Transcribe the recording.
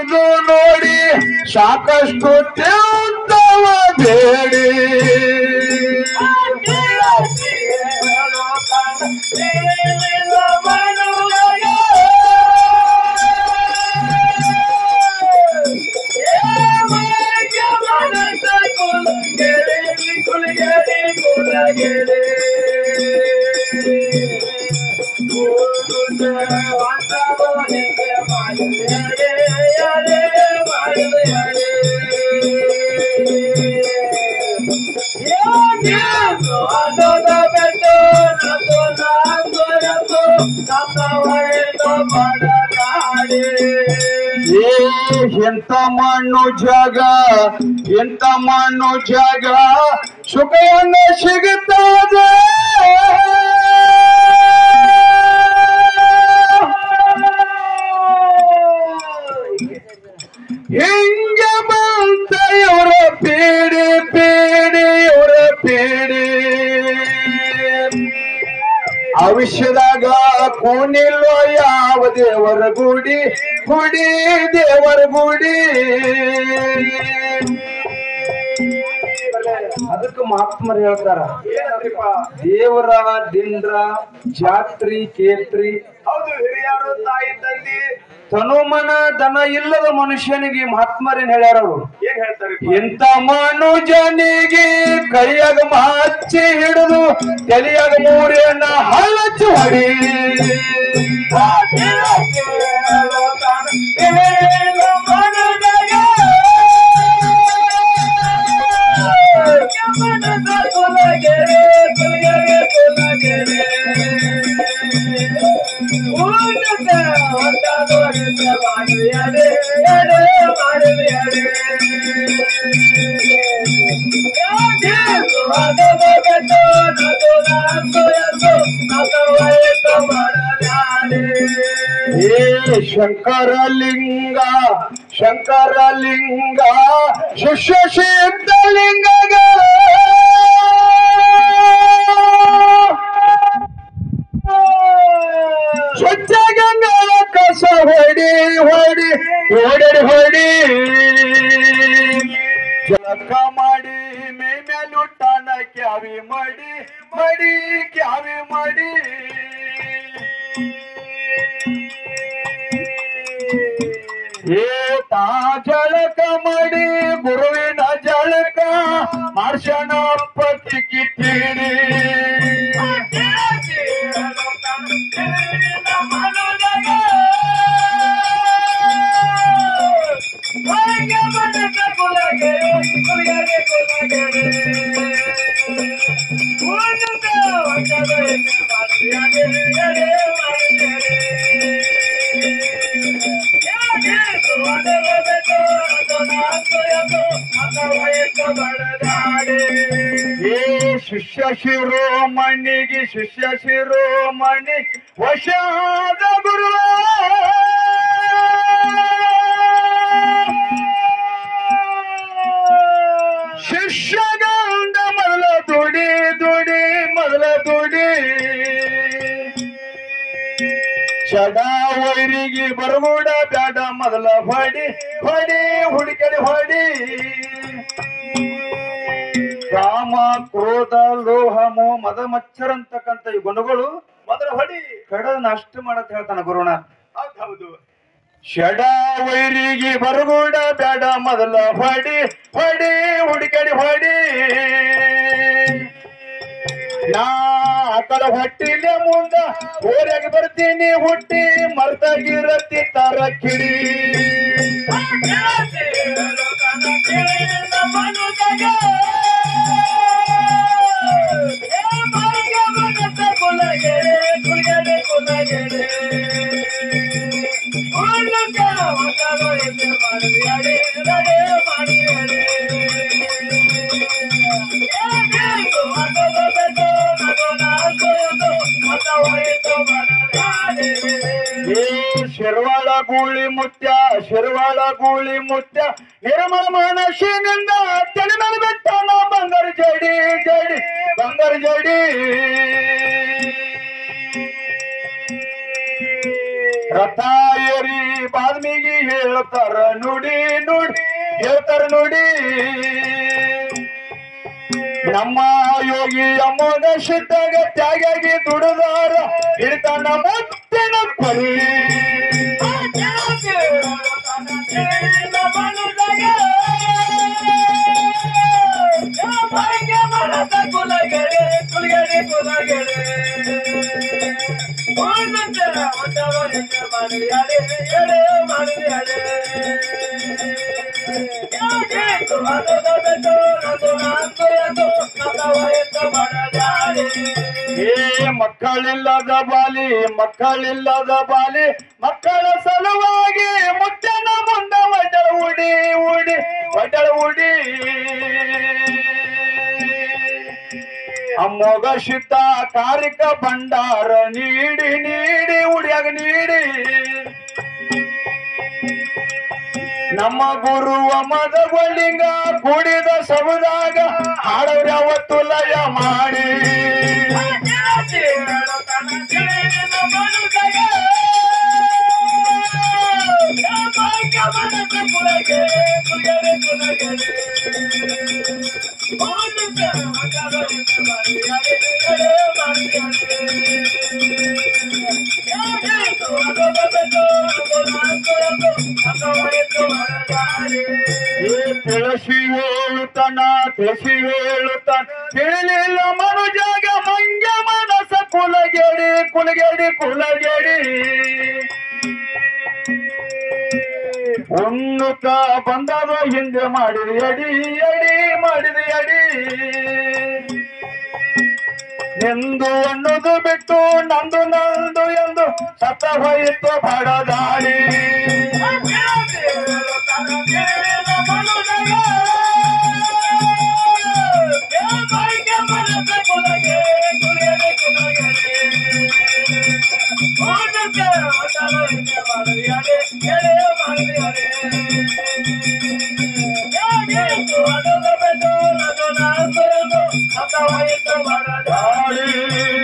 ಇದು ನೋಡಿ ಸಾಕಷ್ಟು ದೇವತವ ಬೇಡಿ ಏ ಎಂತ ಮಣ್ಣು ಜಾಗ ಎಂತ ಮಣ್ಣು ಜಾಗ ಸುಖವನ್ನ ಸಿಗುತ್ತದೆ ಹಿಂಗ ಬಂತ ಇವರ ಪೀಡಿ ಪೀಡಿ ಇವರ ಪೀಡಿ ಭವಿಷ್ಯದಾಗ ಕೋನಿಲ್ವ ಯಾವ ದೇವರ ಗುಡಿ ಗುಡಿ ದೇವರ ಗುಡಿ ಅದಕ್ಕೆ ಮಹಾತ್ಮರು ಹೇಳ್ತಾರ ದೇವರ ದಿಂಡ್ರ ಜಾತ್ರಿ ಕೇತ್ರಿ ಹೌದು ಹಿರಿಯರು ತಾಯಿ ತಂದೆ ತನುಮನ ದನ ಇಲ್ಲದ ಮನುಷ್ಯನಿಗೆ ಮಹಾತ್ಮರೇನ್ ಹೇಳ್ಯಾರ ಅವರು ಏನ್ ಹೇಳ್ತಾರೆ ಇಂಥ ಮನುಜನಿಗೆ ಕೈಯಾಗ ಮಚ್ಚಿ ಹಿಡಿದು ತಲೆಯಾಗ ಮೂರೇನ ಹಳಚು ಹೊಡಿ ಏ ಶಂಕರಲಿಂಗ ಶಂಕರಲಿಂಗ ಶಿಷ್ಯ ಸಿದ್ಧಲಿಂಗಗ ಸ್ವಚ್ಛ ಗಂಗಳ ಕಸ ಹೊಡಿ ಹೊಡಿ ಹೊಡಿ ಹೊಡಿ ಜಳಕ ಮಾಡಿ ಮೇ ಮೇಲುಟ್ಟಾನ ಕ್ಯಾವಿ ಮಾಡಿ ಮಾಡಿ ಕ್ಯಾವಿ ಮಾಡಿ ಏ ತಾ ಜಳಕ ಮಾಡಿ ಗುರುವಿನ ಜಳಕ ಮಾರ್ಷಣ ಪತಿ ಕಿತ್ತೀರಿ ಏ ಶಿಷ್ಯ ಶಿರೋಮಣಿಗೆ ಶಿಷ್ಯ ಶಿರೋಮಣಿ ವಶಾದ ಗುರು ಶಿಷ್ಯ ಗಂಡ ಮೊದಲ ದುಡಿ ದುಡಿ ಮೊದಲ ದುಡಿ ಚಡಾವರಿಗೆ ಬರಗೂಡ ಬ್ಯಾಡ ಮೊದಲ ಹೊಡಿ ಹೊಡಿ ಹುಡುಕಡಿ ಹೊಡಿ ಕಾಮ ಕ್ರೋಧ ಲೋಹ ಮೋಹ ಮದ ಮಚ್ಚರ ಅಂತಕ್ಕಂಥ ಈ ಗುಣಗಳು ಮೊದಲು ಹೊಡಿ ಕಡದ ನಷ್ಟ ಮಾಡತ್ ಹೇಳ್ತಾನ ಗುರುಣ ಹೌದು ಹೌದು ಷಡ ವೈರಿಗೆ ಬರಗೂಡ ಬ್ಯಾಡ ಮೊದಲ ಹೊಡಿ ಹೊಡಿ ಹುಡುಕಡಿ ಹೊಡಿ ನಾ ಆಕಳ ಹೊಟ್ಟಿಲೆ ಮುಂದ ಊರಾಗ ಬರ್ತೀನಿ ಹುಟ್ಟಿ ಮರ್ತಾಗಿರತ್ತಿ ತರ ಕಿಡಿ ಏ ಶಿರ್ವಾಳ ಗೂಳಿ ಮುತ್ಯ ಶಿರ್ವಾಳ ಗೂಳಿ ಮುತ್ಯ ನಿರ್ಮಲ ಮನಸ್ಸಿನಿಂದ ತಲೆ ಮೇಲೆ ಬಿಟ್ಟ ನಾ ಬಂಗಾರ ಜಡಿ ಜಡಿ ಬಂಗಾರ ಜಡಿ ರಥ ಏರಿ ಬಾಲ್ಮೀಗಿ ಹೇಳ್ತಾರ ನುಡಿ ನುಡಿ ಹೇಳ್ತಾರ ನುಡಿ ನಮ್ಮ ಯೋಗಿ ಅಮ್ಮನ ಶಿದ್ದಾಗ ತ್ಯಾಗಾಗಿ ದುಡಿದಾರ ಹಿಡಿತಾನ ಮುತ್ತಿನ ಕೊರಿ ಏ ಮಕ್ಕಳಿಲ್ಲದ ಬಾಲಿ ಮಕ್ಕಳಿಲ್ಲದ ಬಾಲಿ ಮಕ್ಕಳ ಸಲುವಾಗಿ ಮುಟ್ಟನ ಮುಂದ ಒಡ್ಡಳ ಉಡಿ ಉಡಿ ಒಡ್ಡಳ ಉಡಿ ಅಮ್ಮೋಗ ಶಿತ ಕಾರಿಕ ಭಂಡಾರ ನೀಡಿ ನೀಡಿ ಉಡಿಯಾಗ ನೀಡಿ ನಮ್ಮ ಗುರುವ ಮದಗೊಳ್ಳಿಂಗ ಕುಡಿದ ಸಬದಾಗ ಹಾಡವ್ರ ಯಾವತ್ತು ಲಯ ಮಾಡಿ ಏ ತಿಳಿಸಿ ಹೇಳುತ್ತಾನ ತಿಳಿಸಿ ಹೇಳುತ್ತಾನ ತಿಳಿಲಿಲ್ಲ ಮನುಜಾಗ ಮಂಗ ಮನಸ ಕುಲಗೆಡಿ ಕುಲಗೆಡಿ ಕುಲಗೆಡಿ ಉಣ್ಣುತ್ತ ಬಂದದ ಹಿಂದೆ ಮಾಡಿದ ಎಡಿ ಎಡಿ ಮಾಡಿದ ಎಡಿ ನಿಂದು ಅನ್ನೋದು ಬಿಟ್ಟು ನಂದು ನಂದು ಎಂದು ಸತ್ತ ಹೋಯಿತು ಬಡದಾಡಿ ದಾಡಿ